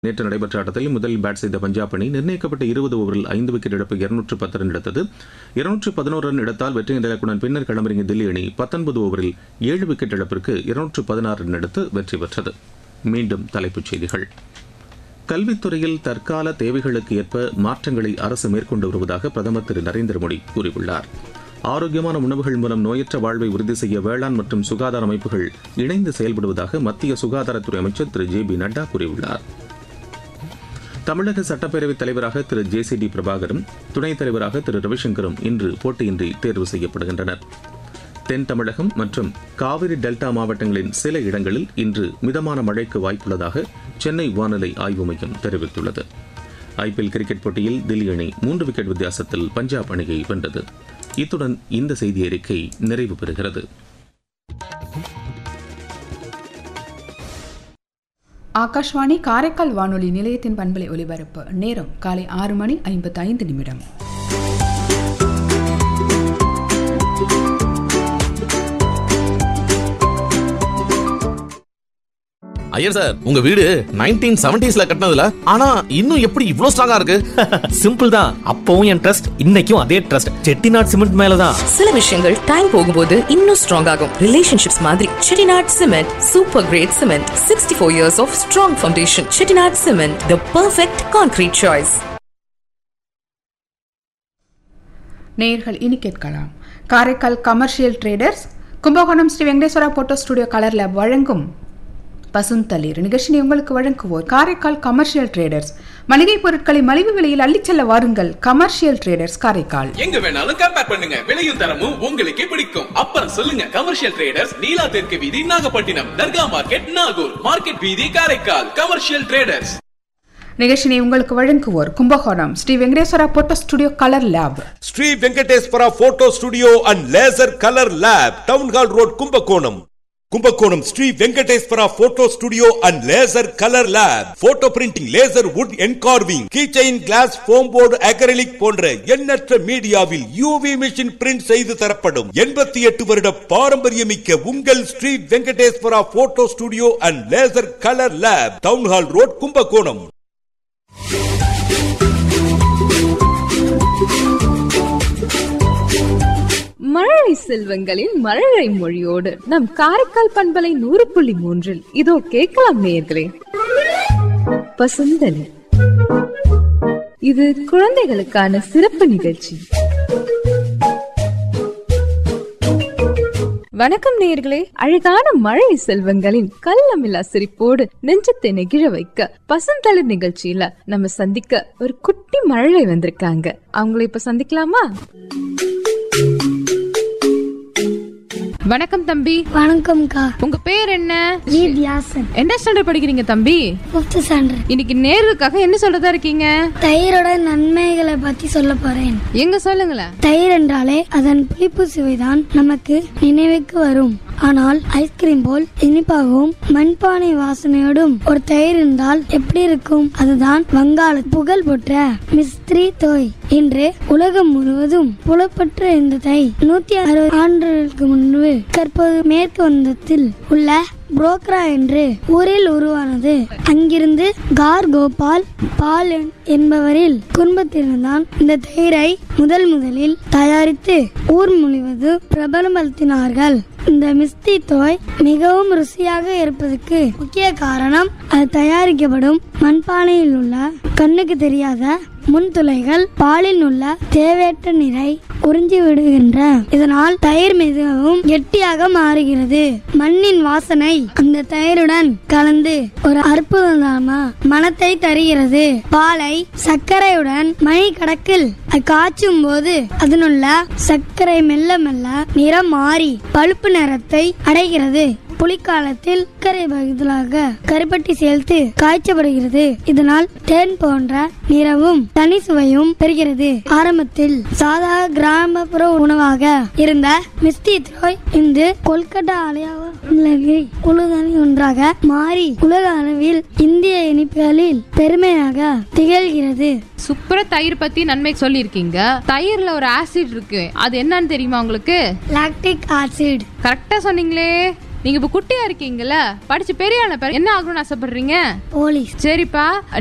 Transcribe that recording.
நேற்று நடைபெற்ற ஆட்டத்தில் முதலில் பேட் செய்த பஞ்சாப் அணி நிர்ணயிக்கப்பட்ட இருபது ஓவரில் ஐந்து விக்கெட் இழப்பு இருநூற்று பத்து ரன் எடுத்தது இருநூற்று பதினோரு ரன் எடுத்தால் வெற்றி இலக்குடன் பின்னர் களமிறங்கிய தில்லி அணி பத்தொன்பது ஓவரில் ஏழு விக்கெட் இழப்பிற்கு இருநூற்று பதினாறு ரன் எடுத்து வெற்றி பெற்றது மீண்டும் தலைப்புச் செய்திகள் கல்வித்துறையில் தற்கால தேவைகளுக்கு ஏற்ப மாற்றங்களை அரசு மேற்கொண்டு வருவதாக பிரதமர் திரு நரேந்திர மோடி கூறியுள்ளார் ஆரோக்கியமான உணவுகள் மூலம் நோயற்ற வாழ்வை உறுதி செய்ய வேளாண் மற்றும் சுகாதார அமைப்புகள் இணைந்து செயல்படுவதாக மத்திய சுகாதாரத்துறை அமைச்சர் திரு ஜே பி நட்டா கூறியுள்ளார் தமிழக சட்டப்பேரவைத் தலைவராக திரு ஜே சி டி பிரபாகரும் துணைத் தலைவராக திரு ரவிசங்கரும் இன்று போட்டியின்றி தேர்வு செய்யப்படுகின்றனர் தென் தமிழகம் மற்றும் காவிரி டெல்டா மாவட்டங்களின் சில இடங்களில் இன்று மிதமான மழைக்கு வாய்ப்புள்ளதாக சென்னை வானிலை ஆய்வு மையம் தெரிவித்துள்ளது ஐபிஎல் கிரிக்கெட் போட்டியில் தில்லி அணி மூன்று விக்கெட் வித்தியாசத்தில் பஞ்சாப் அணியை வென்றது இத்துடன் இந்த செய்தி அறிக்கை நிறைவு பெறுகிறது ஆகாஷ்வாணி காரைக்கால் வானொலி நிலையத்தின் பண்பலை ஒலிபரப்பு நேரம் காலை ஆறு மணி ஐம்பத்தி ஐந்து நிமிடம் ஐயர் சார் உங்க வீடு நைன்டீன் செவன்டிஸ்ல கட்டினதுல ஆனா இன்னும் எப்படி இவ்ளோ ஸ்ட்ராங்கா இருக்கு சிம்பிள் தான் அப்பவும் என் ட்ரஸ்ட் இன்னைக்கும் அதே ட்ரஸ்ட் செட்டிநாட் சிமெண்ட் மேலதான் சில விஷயங்கள் டைம் போகும்போது இன்னும் ஸ்ட்ராங் ஆகும் ரிலேஷன்ஷிப்ஸ் மாதிரி Chettinad cement super grade cement sixty four years of strong foundation Chettinad cement the perfect concrete choice நேயர்கள் இனி கேட்கலாம் Karaikal commercial traders Kumbakonam Sri Venkateswara photo studio colour lab வழங்கும் பசுந்தளிர் நிகழ்ச்சியை உங்களுக்கு வழங்குவோர் காரைக்கால் கமர்ஷியல் ட்ரேடர்ஸ் மளிகை பொருட்களை மலிவு விலையில் அள்ளிச் செல்ல வாருங்கள் கமர்ஷியல் ட்ரேடர்ஸ் காரைக்கால் எங்க வேணாலும் கம்பேர் பண்ணுங்க விலையும் தரமும் உங்களுக்கே பிடிக்கும் அப்புறம் சொல்லுங்க கமர்ஷியல் ட்ரேடர்ஸ் நீலா தெற்கு வீதி நாகப்பட்டினம் தர்கா மார்க்கெட் நாகூர் மார்க்கெட் வீதி காரைக்கால் கமர்ஷியல் ட்ரேடர்ஸ் நிகழ்ச்சியை உங்களுக்கு வழங்குவோர் Kumbakonam Sri Venkateswara photo studio colour lab Sri Venkateswara photo studio and laser colour lab town hall road Kumbakonam Kumbakonam Sri Venkateswara photo studio and laser colour lab photo printing laser wood engraving keychain glass foam board acrylic போன்ற எண்ணற்ற மீடியாவில் UV machine print செய்து தரப்படும் எண்பத்தி எட்டு வருட பாரம்பரியமிக்க உங்கள் Sri Venkateswara photo studio and laser colour lab town hall road Kumbakonam மழலை செல்வங்களின் மழலை மொழியோடு நம் காரைக்கால் பண்பலை நூறு புள்ளி மூன்றில் இதோ கேட்கலாம் நேயர்களே பசுந்தலி இது குழந்தைகளுக்கான சிறப்பு நிகழ்ச்சி வணக்கம் நேயர்களே அழகான மழை செல்வங்களின் கள்ளமில்லா சிரிப்போடு நெஞ்சத்தை நெகிழ வைக்க பசுந்தளிர் நிகழ்ச்சியில நம்ம சந்திக்க ஒரு குட்டி மழலை வந்திருக்காங்க அவங்கள இப்ப சந்திக்கலாமா வணக்கம் தம்பி வணக்கம்க்கா உங்க பேர் என்ன வியாசன் என்ன ஸ்டாண்டர்ட் படிக்கிறீங்க தம்பி ஃபிஃப்த் ஸ்டாண்டர்ட் இன்னைக்கு நேருக்காக என்ன சொல்றதா இருக்கீங்க தயிரோட நன்மைகளை பத்தி சொல்ல போறேன் எங்க சொல்லுங்களேன் தயிர் என்றாலே அதன் புளிப்பு சுவைதான் நமக்கு நினைவுக்கு வரும் ஆனால் ஐஸ்கிரீம் போல் இனிப்பாகவும் மண்பானை வாசனையோடும் ஒரு தயிர் இருந்தால் எப்படி இருக்கும் அதுதான் வங்காள புகழ் பெற்ற மிஸ்திரி தோய் இன்று உலகம் முழுவதும் புலப்பெற்ற இந்த தை நூத்தி அறுபது ஆண்டுகளுக்கு முன்பு தற்போது மேற்கு வந்தத்தில் உள்ள புரோக்ரா என்று ஊரில் உருவானது அங்கிருந்து கார் கோபால் பால் என்- என்பவரில் குடும்பத்தினர்தான் இந்த தயிரை முதல் முதலில் தயாரித்து ஊர் முழுவதும் பிரபலப்படுத்தினார்கள் இந்த மிஸ்தி தோய் மிகவும் ருசியாக இருப்பதற்கு முக்கிய காரணம் அது தயாரிக்கப்படும் மண்பானையில் உள்ள கண்ணுக்கு தெரியாத முன்துளைகள் பாலில் உள்ள தேவையற்ற நீரை உறிஞ்சி விடுகின்ற இதனால் தயிர் மிகவும் கெட்டியாக மாறுகிறது மண்ணின் வாசனை அந்த தயிருடன் கலந்து ஒரு அற்புதமான மனத்தை தருகிறது பாலை சர்க்கரையுடன் மணி கணக்கில் காய்ச்சும் போது அதனுள்ள சர்க்கரை மெல்ல மெல்ல நிறம் மாறி பழுப்பு நிறத்தை அடைகிறது புலிக்காலத்தில் சர்க்கரை பதிலாக கருப்பட்டி சேர்த்து காய்ச்சப்படுகிறது இதனால் தேன் போன்ற நிறமும் தனி சுவையும் பெறுகிறது ஆரம்பத்தில் சாதா கிராமப்புற உணவாக இருந்த மிஸ்டி த்ரோய் இன்று கொல்கட்டா அலையாக குழுதனி ஒன்றாக மாறி உலக அளவில் இந்திய இனிப்புகளில் பெருமையாக திகழ்கிறது சூப்பரா தயிர் பத்தி நன்மை சொல்லியிருக்கீங்க தயிர்ல ஒரு ஆசிட் இருக்கு அது என்னன்னு தெரியுமா உங்களுக்கு லாக்டிக் ஆசிட் கரெக்டா சொன்னீங்களே நீங்க இப்ப குட்டியா இருக்கீங்கல்ல படிச்சு பெரிய ஆன பிறகு என்ன ஆகணும்னு ஆசைப்படுறீங்க போலீஸ் சரிப்பா